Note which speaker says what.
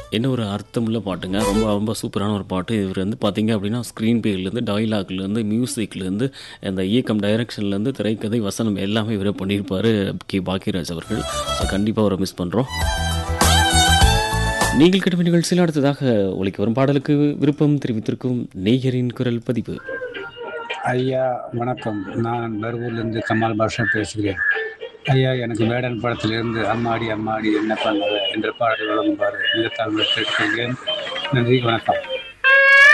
Speaker 1: என்ன ஒரு அர்த்தமுள்ள பாட்டுங்க. ரொம்ப ரொம்ப சூப்பரான ஒரு பாட்டு. இவர் வந்து பார்த்தீங்க அப்படின்னா, ஸ்க்ரீன் பிளேலேருந்து, டயலாக்லேருந்து, மியூசிக்லேருந்து, அந்த இயக்கம், டைரக்ஷன்லேருந்து, திரைக்கதை, வசனம் எல்லாமே இவரே பண்ணியிருப்பாரு கே. பாக்கியராஜ் அவர்கள். ஸோ கண்டிப்பா அவர மிஸ் பண்றோம். நீங்கள் கேட்ட நிகழ்ச்சியில் அடுத்ததாக ஒலிக்க வரும் பாடலுக்கு விருப்பம் தெரிவித்திருக்கும் நேயரின் குரல் பதிவு.
Speaker 2: ஐயா வணக்கம். நான் பர்கூர்லேருந்து கமால் பாஷா பேசுகிறேன். ஐயா எனக்கு வேடன் படத்திலிருந்து அம்மாடி அம்மாடி என்ன பண்ணுவ என்ற பாடல் வழங்குமாறு மிக தாழ்மையுடன் கேட்டுக்கொள்கிறேன். நன்றி வணக்கம்.